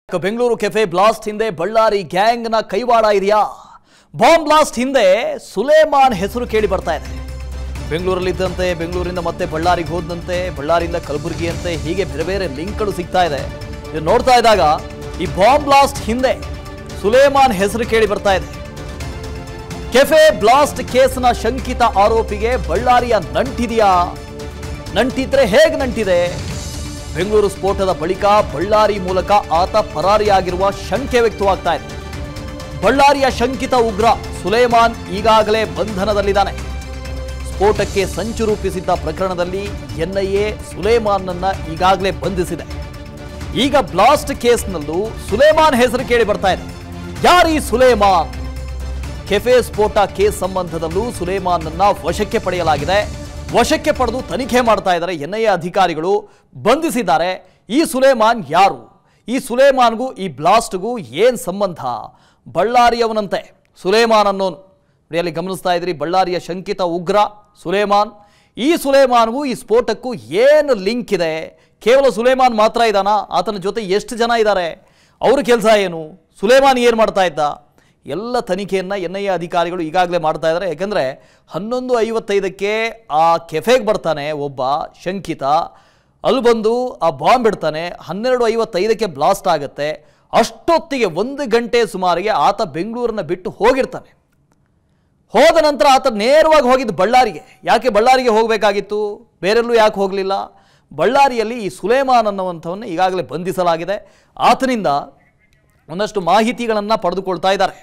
Bengaluru cafe blast ಹಿಂದೆ ಬಳ್ಳಾರಿ ಗ್ಯಾಂಗ್ನ ಕೈವಾಡ ಇದೆಯಾ ಬಾಂಬ್ ಬ್ಲಾಸ್ಟ್ ಹಿಂದೆ ಸುಲೇಮಾನ್ ಹೆಸರು ಕೇಳಿ ಬರ್ತಾ ಇದೆ ಬೆಂಗಳೂರಲ್ಲಿದ್ದಂತೆ ಬೆಂಗಳೂರಿಂದ ಮತ್ತೆ ಬಳ್ಳಾರಿಗೆ ಹೋದಂತೆ ಬಳ್ಳಾರಿಯಿಂದ ಕಲಬುರಗಿ ಅಂತೆ ಹೀಗೆ ಬೇರೆ ಬೇರೆ ಲಿಂಕ್ಗಳು ಸಿಗ್ತಾ ಇದೆ ಇದು ನೋಡ್ತಾ ಇದ್ದಾಗ ಈ ಬಾಂಬ್ ಬ್ಲಾಸ್ಟ್ ಹಿಂದೆ ಸುಲೇಮಾನ್ ಹೆಸರು ಕೇಳಿ ಬರ್ತಾ ಇದೆ ಕೆಫೆ ಬ್ಲಾಸ್ಟ್ ಕೇಸ್ನ ಶಂಕಿತ ಆರೋಪಿಗೆ ಬಳ್ಳಾರಿಯ ನಂಟಿದೆಯಾ ನಂಟಿದ್ರೆ ಹೇಗೆ ನಂಟಿದೆ ಬೆಂಗಳೂರು ಸ್ಫೋಟದ ಬಳಿಕ ಬಳ್ಳಾರಿ ಮೂಲಕ ಆತ ಪರಾರಿಯಾಗಿರುವ ಶಂಕೆ ವ್ಯಕ್ತವಾಗ್ತಾ ಇದೆ ಬಳ್ಳಾರಿಯ ಶಂಕಿತ ಉಗ್ರ ಸುಲೇಮಾನ್ ಈಗಾಗಲೇ ಬಂಧನದಲ್ಲಿದ್ದಾನೆ ಸ್ಫೋಟಕ್ಕೆ ಸಂಚು ರೂಪಿಸಿದ್ದ ಪ್ರಕರಣದಲ್ಲಿ ಎನ್ಐಎ ಸುಲೇಮಾನ್ನನ್ನ ಈಗಾಗಲೇ ಬಂಧಿಸಿದೆ ಈಗ ಬ್ಲಾಸ್ಟ್ ಕೇಸ್ನಲ್ಲೂ ಸುಲೇಮಾನ್ ಹೆಸರು ಕೇಳಿ ಬರ್ತಾ ಇದೆ ಯಾರೀ ಸುಲೇಮಾನ್ ಕೆಫೆ ಸ್ಫೋಟ ಕೇಸ್ ಸಂಬಂಧದಲ್ಲೂ ಸುಲೇಮಾನ್ನನ್ನ ವಶಕ್ಕೆ ಪಡೆಯಲಾಗಿದೆ ವಶಕ್ಕೆ ಪಡೆದು ತನಿಖೆ ಮಾಡ್ತಾ ಇದ್ದಾರೆ ಎನ್ಐಎ ಅಧಿಕಾರಿಗಳು ಬಂಧಿಸಿದ್ದಾರೆ ಈ ಸುಲೇಮಾನ್ ಯಾರು ಈ ಸುಲೇಮಾನ್ಗೂ ಈ ಬ್ಲಾಸ್ಟ್ಗೂ ಏನ್ ಸಂಬಂಧ ಬಳ್ಳಾರಿಯವನಂತೆ ಸುಲೇಮಾನ್ ಅನ್ನೋನು ನೋಡಿ ಅಲ್ಲಿ ಗಮನಿಸ್ತಾ ಇದ್ರಿ ಬಳ್ಳಾರಿಯ ಶಂಕಿತ ಉಗ್ರ ಸುಲೇಮಾನ್ ಈ ಸುಲೇಮಾನ್ಗೂ ಈ ಸ್ಫೋಟಕ್ಕೂ ಏನು ಲಿಂಕ್ ಇದೆ ಕೇವಲ ಸುಲೇಮಾನ್ ಮಾತ್ರ ಇದ್ದಾನ ಆತನ ಜೊತೆ ಎಷ್ಟು ಜನ ಇದ್ದಾರೆ ಅವ್ರ ಕೆಲಸ ಏನು ಸುಲೇಮಾನ್ ಏನು ಮಾಡ್ತಾ ಇದ್ದ ಎಲ್ಲ ತನಿಖೆಯನ್ನು ಎನ್ ಐ ಎ ಅಧಿಕಾರಿಗಳು ಈಗಾಗಲೇ ಮಾಡ್ತಾ ಇದ್ದಾರೆ ಯಾಕಂದರೆ ಹನ್ನೊಂದು ಐವತ್ತೈದಕ್ಕೆ ಆ ಕೆಫೆಗೆ ಬರ್ತಾನೆ ಒಬ್ಬ ಶಂಕಿತ ಅಲ್ಲಿ ಬಂದು ಆ ಬಾಂಬ್ ಇಡ್ತಾನೆ ಹನ್ನೆರಡು ಐವತ್ತೈದಕ್ಕೆ ಬ್ಲಾಸ್ಟ್ ಆಗುತ್ತೆ ಅಷ್ಟೊತ್ತಿಗೆ ಒಂದು ಗಂಟೆ ಸುಮಾರಿಗೆ ಆತ ಬೆಂಗಳೂರನ್ನ ಬಿಟ್ಟು ಹೋಗಿರ್ತಾನೆ ಹೋದ ನಂತರ ಆತ ನೇರವಾಗಿ ಹೋಗಿದ್ದು ಬಳ್ಳಾರಿಗೆ ಯಾಕೆ ಬಳ್ಳಾರಿಗೆ ಹೋಗಬೇಕಾಗಿತ್ತು ಬೇರೆಲ್ಲೂ ಯಾಕೆ ಹೋಗಲಿಲ್ಲ ಬಳ್ಳಾರಿಯಲ್ಲಿ ಈ ಸುಲೇಮಾನ್ ಅನ್ನುವಂಥವನ್ನು ಈಗಾಗಲೇ ಬಂಧಿಸಲಾಗಿದೆ ಆತನಿಂದ ಒಂದಷ್ಟು ಮಾಹಿತಿಗಳನ್ನು ಪಡೆದುಕೊಳ್ತಾ ಇದ್ದಾರೆ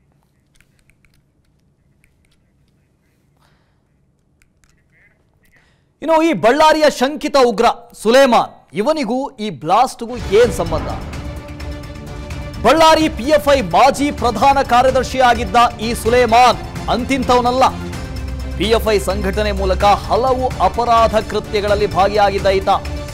ಇನ್ನು ಈ ಬಳ್ಳಾರಿಯ ಶಂಕಿತ ಉಗ್ರ ಸುಲೇಮಾನ್ ಇವನಿಗೂ ಈ ಬ್ಲಾಸ್ಟ್ಗೂ ಏನ್ ಸಂಬಂಧ ಬಳ್ಳಾರಿ ಪಿಎಫ್ಐ ಮಾಜಿ ಪ್ರಧಾನ ಕಾರ್ಯದರ್ಶಿ ಆಗಿದ್ದ ಈ ಸುಲೇಮಾನ್ ಅಂತಿಂತವನಲ್ಲ ಪಿಎಫ್ಐ ಸಂಘಟನೆ ಮೂಲಕ ಹಲವು ಅಪರಾಧ ಕೃತ್ಯಗಳಲ್ಲಿ ಭಾಗಿಯಾಗಿದ್ದ ಈತ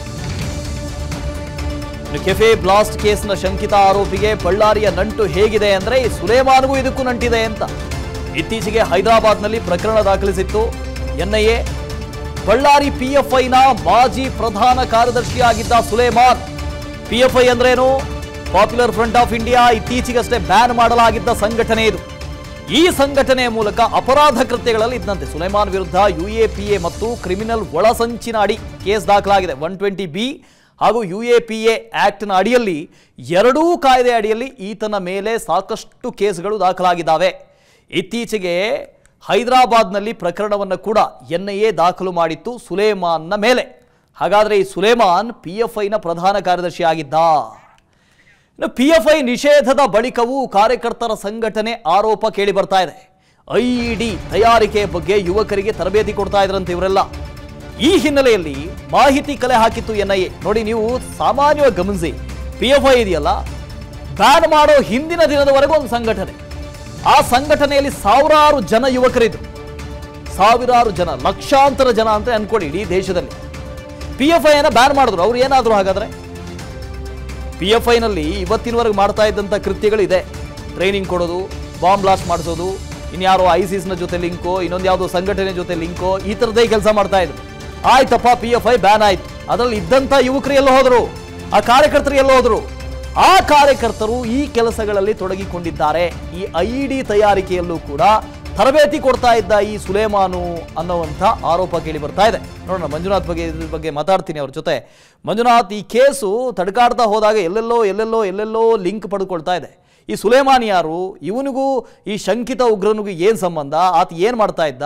ಇನ್ನು ಕೆಫೆ ಬ್ಲಾಸ್ಟ್ ಕೇಸ್ನ ಶಂಕಿತ ಆರೋಪಿಗೆ ಬಳ್ಳಾರಿಯ ನಂಟು ಹೇಗಿದೆ ಅಂದ್ರೆ ಈ ಸುಲೇಮಾನ್ಗೂ ಇದಕ್ಕೂ ನಂಟಿದೆ ಅಂತ ಇತ್ತೀಚೆಗೆ ಹೈದರಾಬಾದ್ನಲ್ಲಿ ಪ್ರಕರಣ ದಾಖಲಿಸಿತ್ತು ಎನ್ಐಎ ಬಳ್ಳಾರಿ ಪಿಎಫ್ಐನ ಮಾಜಿ ಪ್ರಧಾನ ಕಾರ್ಯದರ್ಶಿಯಾಗಿದ್ದ ಸುಲೇಮಾನ್ ಪಿಎಫ್ಐ ಅಂದ್ರೇನು ಪಾಪ್ಯುಲರ್ ಫ್ರಂಟ್ ಆಫ್ ಇಂಡಿಯಾ ಇತ್ತೀಚೆಗಷ್ಟೇ ಬ್ಯಾನ್ ಮಾಡಲಾಗಿದ್ದ ಸಂಘಟನೆ ಇದು ಈ ಸಂಘಟನೆಯ ಮೂಲಕ ಅಪರಾಧ ಕೃತ್ಯಗಳಲ್ಲಿ ಇದ್ದಂತೆ ಸುಲೇಮಾನ್ ವಿರುದ್ಧ ಯುಎಪಿಎ ಮತ್ತು ಕ್ರಿಮಿನಲ್ ಒಳಸಂಚಿನ ಅಡಿ ಕೇಸ್ ದಾಖಲಾಗಿದೆ ಒನ್ ಟ್ವೆಂಟಿ ಬಿ ಹಾಗೂ ಯುಎಪಿಎ ಆಕ್ಟ್ನ ಅಡಿಯಲ್ಲಿ ಎರಡೂ ಕಾಯ್ದೆ ಅಡಿಯಲ್ಲಿ ಈತನ ಮೇಲೆ ಸಾಕಷ್ಟು ಕೇಸ್ಗಳು ದಾಖಲಾಗಿದ್ದಾವೆ ಇತ್ತೀಚೆಗೆ ಹೈದರಾಬಾದ್ನಲ್ಲಿ ಪ್ರಕರಣವನ್ನು ಕೂಡ ಎನ್ಐಎ ದಾಖಲು ಮಾಡಿತ್ತು ಸುಲೇಮಾನ್ನ ಮೇಲೆ ಹಾಗಾದರೆ ಈ ಸುಲೇಮಾನ್ ಪಿ ಎಫ್ ಐನ ಪ್ರಧಾನ ಕಾರ್ಯದರ್ಶಿ ಆಗಿದ್ದ ಇನ್ನು ಪಿ ಎಫ್ ಐ ನಿಷೇಧದ ಬಳಿಕವೂ ಕಾರ್ಯಕರ್ತರ ಸಂಘಟನೆ ಆರೋಪ ಕೇಳಿ ಬರ್ತಾ ಇದೆ ಐಇಡಿ ತಯಾರಿಕೆ ಬಗ್ಗೆ ಯುವಕರಿಗೆ ತರಬೇತಿ ಕೊಡ್ತಾ ಇದ್ರಂತೆ ಇವರೆಲ್ಲ ಈ ಹಿನ್ನೆಲೆಯಲ್ಲಿ ಮಾಹಿತಿ ಕಲೆ ಹಾಕಿತ್ತು ಎನ್ಐಎ ನೋಡಿ ನೀವು ಸಾಮಾನ್ಯವಾಗಿ ಗಮನಿಸಿ ಪಿ ಎಫ್ ಐ ಇದೆಯಲ್ಲ ಬ್ಯಾನ್ ಮಾಡೋ ಹಿಂದಿನ ದಿನದವರೆಗೂ ಒಂದು ಸಂಘಟನೆ ಆ ಸಂಘಟನೆಯಲ್ಲಿ ಸಾವಿರಾರು ಜನ ಯುವಕರಿದ್ರು ಸಾವಿರಾರು ಜನ ಲಕ್ಷಾಂತರ ಜನ ಅಂತ ಅನ್ಕೊಳ್ಳಿ ಇಡೀ ದೇಶದಲ್ಲಿ ಪಿ ಎಫ್ ಐನ ಬ್ಯಾನ್ ಮಾಡಿದ್ರು ಅವ್ರು ಏನಾದ್ರು ಹಾಗಾದ್ರೆ ಪಿ ಎಫ್ ಐನಲ್ಲಿ ಇವತ್ತಿನವರೆಗೆ ಮಾಡ್ತಾ ಇದ್ದಂಥ ಕೃತ್ಯಗಳಿದೆ ಟ್ರೈನಿಂಗ್ ಕೊಡೋದು ಬಾಂಬ್ ಬ್ಲಾಸ್ಟ್ ಮಾಡಿಸೋದು ಇನ್ಯಾರೋ ಐಸಿಸ್ನ ಜೊತೆ ಲಿಂಕೋ ಇನ್ನೊಂದು ಯಾವುದೋ ಸಂಘಟನೆ ಜೊತೆ ಲಿಂಕೋ ಈ ಥರದ್ದೇ ಕೆಲಸ ಮಾಡ್ತಾ ಇದ್ರು ಆಯ್ತಪ್ಪ ಪಿ ಎಫ್ ಐ ಬ್ಯಾನ್ ಆಯ್ತು ಅದರಲ್ಲಿ ಇದ್ದಂಥ ಯುವಕರು ಎಲ್ಲ ಹೋದರು ಆ ಕಾರ್ಯಕರ್ತರು ಎಲ್ಲ ಹೋದರು ಆ ಕಾರ್ಯಕರ್ತರು ಈ ಕೆಲಸಗಳಲ್ಲಿ ತೊಡಗಿಕೊಂಡಿದ್ದಾರೆ ಈ ಐ ಡಿ ತಯಾರಿಕೆಯಲ್ಲೂ ಕೂಡ ತರಬೇತಿ ಕೊಡ್ತಾ ಇದ್ದ ಈ ಸುಲೇಮಾನು ಅನ್ನುವಂಥ ಆರೋಪ ಕೇಳಿ ಬರ್ತಾ ಇದೆ ನೋಡೋಣ ಮಂಜುನಾಥ್ ಬಗ್ಗೆ ಇದ್ರ ಬಗ್ಗೆ ಮಾತಾಡ್ತೀನಿ ಅವ್ರ ಜೊತೆ ಮಂಜುನಾಥ್ ಈ ಕೇಸು ತಡ್ಕಾಡ್ತಾ ಹೋದಾಗ ಎಲ್ಲೆಲ್ಲೋ ಎಲ್ಲೆಲ್ಲೋ ಎಲ್ಲೆಲ್ಲೋ ಲಿಂಕ್ ಪಡ್ಕೊಳ್ತಾ ಇದೆ ಈ ಸುಲೇಮಾನ್ ಯಾರು ಇವನಿಗೂ ಈ ಶಂಕಿತ ಉಗ್ರನಿಗೂ ಏನು ಸಂಬಂಧ ಆತ ಏನು ಮಾಡ್ತಾ ಇದ್ದ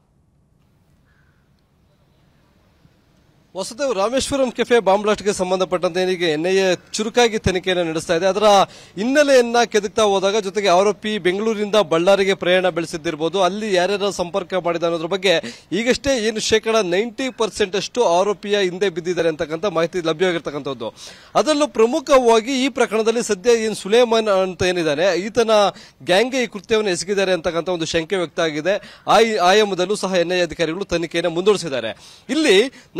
ವಸುದೇವ್ ರಾಮೇಶ್ವರಂ ಕೆಫೆ ಬಾಂಬ್ ಬ್ಲಾಸ್ಟ್ಗೆ ಸಂಬಂಧಪಟ್ಟಂತೆ ಈಗ ಎನ್ಐಎ ಚುರುಕಾಗಿ ತನಿಖೆಯನ್ನು ನಡೆಸ್ತಾ ಇದೆ ಅದರ ಹಿನ್ನೆಲೆಯನ್ನ ಕೆದಕ್ತಾ ಹೋದಾಗ ಜೊತೆಗೆ ಆರೋಪಿ ಬೆಂಗಳೂರಿನಿಂದ ಬಳ್ಳಾರಿಗೆ ಪ್ರಯಾಣ ಬೆಳೆಸಿದ್ದಿರಬಹುದು ಅಲ್ಲಿ ಯಾರ್ಯಾರ ಸಂಪರ್ಕ ಮಾಡಿದ ಅನ್ನೋದ್ರ ಬಗ್ಗೆ ಈಗಷ್ಟೇ ಏನು ಶೇಕಡ ನೈಂಟಿ ಪರ್ಸೆಂಟ್ ಅಷ್ಟು ಆರೋಪಿಯ ಹಿಂದೆ ಬಿದ್ದಿದ್ದಾರೆ ಅಂತಕ್ಕಂಥ ಮಾಹಿತಿ ಲಭ್ಯವಾಗಿರ್ತಕ್ಕಂಥದ್ದು ಅದರಲ್ಲೂ ಪ್ರಮುಖವಾಗಿ ಈ ಪ್ರಕರಣದಲ್ಲಿ ಸದ್ಯ ಏನು ಸುಲೇಮಾನ್ ಅಂತ ಏನಿದ್ದಾನೆ ಈತನ ಗ್ಯಾಂಗ್ಗೆ ಈ ಕೃತ್ಯವನ್ನು ಎಸಗಿದ್ದಾರೆ ಅಂತಕ್ಕಂಥ ಒಂದು ಶಂಕೆ ವ್ಯಕ್ತ ಆಗಿದೆ ಆ ಆಯಾಮದಲ್ಲೂ ಸಹ ಎನ್ಐಎ ಅಧಿಕಾರಿಗಳು ತನಿಖೆಯನ್ನು ಮುಂದುವರಿಸಿದ್ದಾರೆ ಇಲ್ಲಿ ನಾವು ಗಮನಿಸಬಹುದು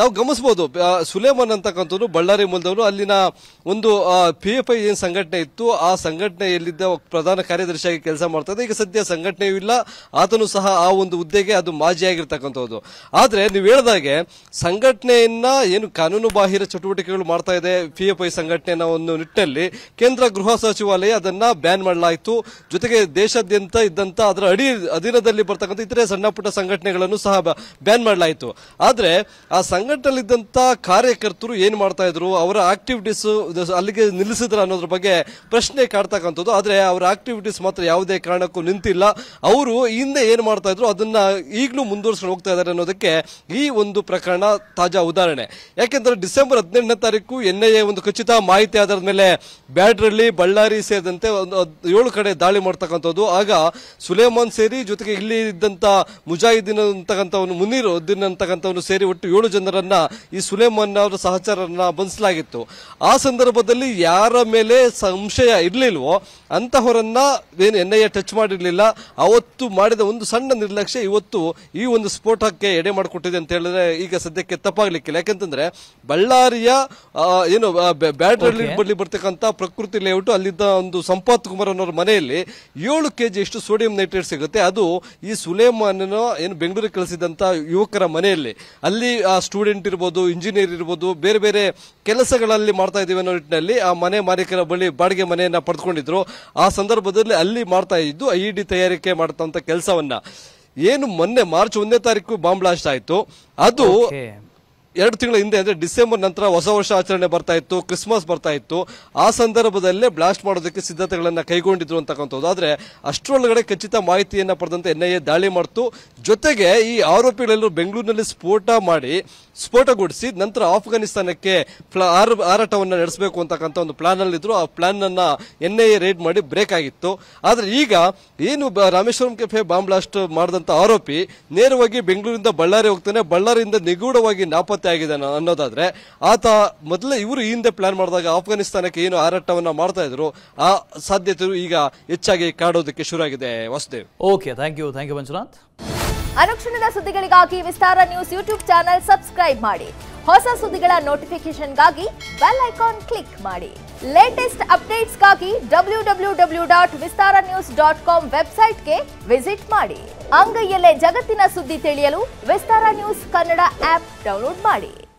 ಗಮನಿಸಬಹುದು ಸುಲೇಮಾನ್ ಅಂತಕ್ಕಂಥವ್ರು ಬಳ್ಳಾರಿ ಮೂಲದವರು ಅಲ್ಲಿನ ಒಂದು ಪಿ ಎಫ್ ಐ ಏನ್ ಸಂಘಟನೆ ಇತ್ತು ಆ ಸಂಘಟನೆಯಲ್ಲಿದ್ದ ಪ್ರಧಾನ ಕಾರ್ಯದರ್ಶಿಯಾಗಿ ಕೆಲಸ ಮಾಡ್ತಾ ಇದೆ ಈಗ ಸದ್ಯ ಸಂಘಟನೆಯೂ ಇಲ್ಲ ಆತನು ಸಹ ಆ ಒಂದು ಹುದ್ದೆಗೆ ಅದು ಮಾಜಿ ಆಗಿರ್ತಕ್ಕಂಥದ್ದು ಆದ್ರೆ ನೀವು ಹೇಳ್ದಾಗೆ ಸಂಘಟನೆಯನ್ನ ಏನು ಕಾನೂನು ಬಾಹಿರ ಚಟುವಟಿಕೆಗಳು ಮಾಡ್ತಾ ಇದೆ ಪಿ ಎಫ್ ಐ ಸಂಘಟನೆಯ ಒಂದು ನಿಟ್ಟಿನಲ್ಲಿ ಕೇಂದ್ರ ಗೃಹ ಸಚಿವಾಲಯ ಅದನ್ನ ಬ್ಯಾನ್ ಮಾಡಲಾಯಿತು ಜೊತೆಗೆ ದೇಶಾದ್ಯಂತ ಇದ್ದಂತ ಅದರ ಅಡಿ ಅಧೀನದಲ್ಲಿ ಬರ್ತಕ್ಕಂಥ ಇತರೆ ಸಣ್ಣ ಪುಟ್ಟ ಸಂಘಟನೆಗಳನ್ನು ಸಹ ಬ್ಯಾನ್ ಮಾಡಲಾಯಿತು ಆದ್ರೆ ಆ ಸಂಘಟನೆಯಲ್ಲಿದ್ದಂತ ಕಾರ್ಯಕರ್ತರು ಏನ್ ಮಾಡ್ತಾ ಇದ್ರು ಅವರ ಆಕ್ಟಿವಿಟೀಸ್ ಅಲ್ಲಿಗೆ ನಿಲ್ಲಿಸಿದ್ರ ಅನ್ನೋದ್ರ ಬಗ್ಗೆ ಪ್ರಶ್ನೆ ಕಾಡ್ತಕ್ಕಂಥದ್ದು ಆದ್ರೆ ಅವರ ಆಕ್ಟಿವಿಟೀಸ್ ಮಾತ್ರ ಯಾವುದೇ ಕಾರಣಕ್ಕೂ ನಿಂತಿಲ್ಲ ಅವರು ಹಿಂದೆ ಏನ್ ಮಾಡ್ತಾ ಇದ್ರು ಅದನ್ನ ಈಗಲೂ ಮುಂದುವರ್ಸ್ಕೊಂಡು ಹೋಗ್ತಾ ಇದ್ದಾರೆ ಅನ್ನೋದಕ್ಕೆ ಈ ಒಂದು ಪ್ರಕರಣ ತಾಜಾ ಉದಾಹರಣೆ ಯಾಕೆಂದ್ರೆ ಡಿಸೆಂಬರ್ ಹದಿನೆಂಟನೇ ತಾರೀಕು ಎನ್ಐಎ ಒಂದು ಖಚಿತ ಮಾಹಿತಿ ಆಧಾರದ ಮೇಲೆ ಬ್ಯಾಡ್ರಳ್ಳಿ ಬಳ್ಳಾರಿ ಸೇರಿದಂತೆ ಒಂದು ಹದ್- ಏಳು ಕಡೆ ದಾಳಿ ಮಾಡ್ತಕ್ಕಂಥದ್ದು ಆಗ ಸುಲೇಮಾನ್ ಸೇರಿ ಜೊತೆಗೆ ಇಲ್ಲಿ ಇದ್ದಂತ ಮುಜಾಹಿದ್ದೀನ್ ಅಂತಕ್ಕಂಥವನು ಮುನೀರ್ ಉದ್ದೀನ್ ಅಂತಕ್ಕಂಥವನು ಸೇರಿ ಒಟ್ಟು ಏಳು ಜನರನ್ನ ಈ ಸುಲೇಮಾನ್ ಅವರ ಸಹಚರನ್ನ ಬಂಧಿಸಲಾಗಿತ್ತು ಆ ಸಂದರ್ಭದಲ್ಲಿ ಯಾರ ಮೇಲೆ ಸಂಶಯ ಇರ್ಲಿಲ್ವೋ ಅಂತಹವರನ್ನ ಏನು ಎನ್ ಐ ಎ ಟಚ್ ಮಾಡಿರ್ಲಿಲ್ಲ ಅವತ್ತು ಮಾಡಿದ ಒಂದು ಸಣ್ಣ ನಿರ್ಲಕ್ಷ್ಯ ಇವತ್ತು ಈ ಒಂದು ಸ್ಫೋಟಕ್ಕೆ ಎಡೆ ಮಾಡಿಕೊಟ್ಟಿದೆ ಅಂತ ಹೇಳಿದ್ರೆ ಈಗ ಸದ್ಯಕ್ಕೆ ತಪ್ಪಾಗ್ಲಿಕ್ಕಿಲ್ಲ ಯಾಕಂತಂದ್ರೆ ಬಳ್ಳಾರಿಯ ಆ, ಏನು ಬ್ಯಾಟ್ರಲ್ಲಿ ಬಳಿ ಬರ್ತಕ್ಕಂಥ ಪ್ರಕೃತಿ ಲೇಔಟ್ ಅಲ್ಲಿದ್ದ ಒಂದು ಸಂಪತ್ ಕುಮಾರ್ ಅನ್ನೋರ ಮನೆಯಲ್ಲಿ ಏಳು ಕೆಜಿ ಅಷ್ಟು ಸೋಡಿಯಂ ನೈಟ್ರೇಟ್ ಸಿಗುತ್ತೆ ಅದು ಈ ಸುಲೇಮಾನ್ ಏನು ಬೆಂಗಳೂರಿಗೆ ಕಳಿಸಿದಂತ ಯುವಕರ ಮನೆಯಲ್ಲಿ ಅಲ್ಲಿ ಆ ಸ್ಟೂಡೆಂಟ್ ಇರ್ಬೋದು ಇಂಜಿನಿಯರ್ ಇರ್ಬೋದು ಬೇರೆ ಬೇರೆ ಕೆಲಸಗಳಲ್ಲಿ ಮಾಡ್ತಾ ಇದೀವಿ ಅನ್ನೋ ನಿಟ್ಟಿನಲ್ಲಿ ಆ ಮನೆ ಮಾಲೀಕರ ಬಳಿ ಬಾಡಿಗೆ ಮನೆಯನ್ನ ಪಡೆದುಕೊಂಡಿದ್ರು ಆ ಸಂದರ್ಭದಲ್ಲಿ ಅಲ್ಲಿ ಮಾಡ್ತಾ ಇದ್ದು ಐ ಡಿ ತಯಾರಿಕೆ ಮಾಡ್ತಂತ ಕೆಲಸವನ್ನ ಏನು ಮೊನ್ನೆ ಮಾರ್ಚ್ ಒಂದನೇ ತಾರೀಕು ಬಾಂಬ್ ಬ್ಲಾಸ್ಟ್ ಆಯ್ತು ಅದು ಓಕೆ ಎರಡು ತಿಂಗಳ ಹಿಂದೆ ಅಂದ್ರೆ ಡಿಸೆಂಬರ್ ನಂತರ ಹೊಸ ವರ್ಷ ಆಚರಣೆ ಬರ್ತಾ ಇತ್ತು ಕ್ರಿಸ್ಮಸ್ ಬರ್ತಾ ಇತ್ತು ಆ ಸಂದರ್ಭದಲ್ಲೇ ಬ್ಲಾಸ್ಟ್ ಮಾಡೋದಕ್ಕೆ ಸಿದ್ಧತೆಗಳನ್ನ ಕೈಗೊಂಡಿದ್ರು ಅಂತಕ್ಕಂಥದ್ದು ಆದ್ರೆ ಅಷ್ಟರೊಳಗಡೆ ಖಚಿತ ಮಾಹಿತಿಯನ್ನ ಪಡೆದಂತೆ ಎನ್ಐಎ ದಾಳಿ ಮಾಡ್ತು ಜೊತೆಗೆ ಈ ಆರೋಪಿಗಳೆಲ್ಲರೂ ಬೆಂಗಳೂರಿನಲ್ಲಿ ಸ್ಫೋಟ ಮಾಡಿ ಸ್ಫೋಟಗೊಳಿಸಿ ನಂತರ ಆಫ್ಘಾನಿಸ್ತಾನಕ್ಕೆ ಫ್ಲ- ಹಾರ- ಹಾರಾಟವನ್ನ ನಡೆಸಬೇಕು ಅಂತಕ್ಕಂಥ ಒಂದು ಪ್ಲಾನ್ ಅಲ್ಲಿದ್ರು ಆ ಪ್ಲಾನ್ ಅನ್ನ ಎನ್ಐಎ ರೇಡ್ ಮಾಡಿ ಬ್ರೇಕ್ ಆಗಿತ್ತು ಆದ್ರೆ ಈಗ ಏನು ಬ- ರಾಮೇಶ್ವರಂ ಕೆಫೆ ಬಾಂಬ್ ಬ್ಲಾಸ್ಟ್ ಮಾಡಿದಂತ ಆರೋಪಿ ನೇರವಾಗಿ ಬೆಂಗಳೂರಿಂದ ಬಳ್ಳಾರಿ ಹೋಗ್ತಾನೆ ಬಳ್ಳಾರಿಯಿಂದ ನಿಗೂಢವಾಗಿ ನಾಪತ್ತೆ ಆಗಿದ್ದಾನೆ ಅನ್ನೋದಾದ್ರೆ ಆತ ಮೊದಲೇ ಇವರು ಈ ಹಿಂದೆ ಪ್ಲಾನ್ ಮಾಡಿದಾಗ ಆಫ್ಘಾನಿಸ್ತಾನಕ್ಕೆ ಏನು ಹಾರಾಟವನ್ನ ಮಾಡ್ತಾ ಇದ್ರು ಆ ಸಾಧ್ಯತೆಯು ಈಗ ಹೆಚ್ಚಾಗಿ ಕಾಡೋದಕ್ಕೆ ಶುರುವಾಗಿದೆ Vasudev okay thank you thank you Manjunath ಅನುಕ್ಷಣದ ಸುದ್ದಿಗಳಿಗಾಗಿ Vistara news YouTube channel subscribe ಮಾಡಿ ಹೊಸ ಸುದ್ದಿಗಳ ನೋಟಿಫಿಕೇಶನ್ಗಾಗಿ ಬೆಲ್ ಐಕಾನ್ ಕ್ಲಿಕ್ ಮಾಡಿ ಲೇಟೆಸ್ಟ್ ಅಪ್ಡೇಟ್ಸ್ಗಾಗಿ W W W dot Vistara news dot com ವೆಬ್ಸೈಟ್ಗೆ ವಿಸಿಟ್ ಮಾಡಿ ಅಂಗೈಯಲ್ಲೇ ಜಗತ್ತಿನ ಸುದ್ದಿ ತಿಳಿಯಲು Vistara news Kannada app download ಮಾಡಿ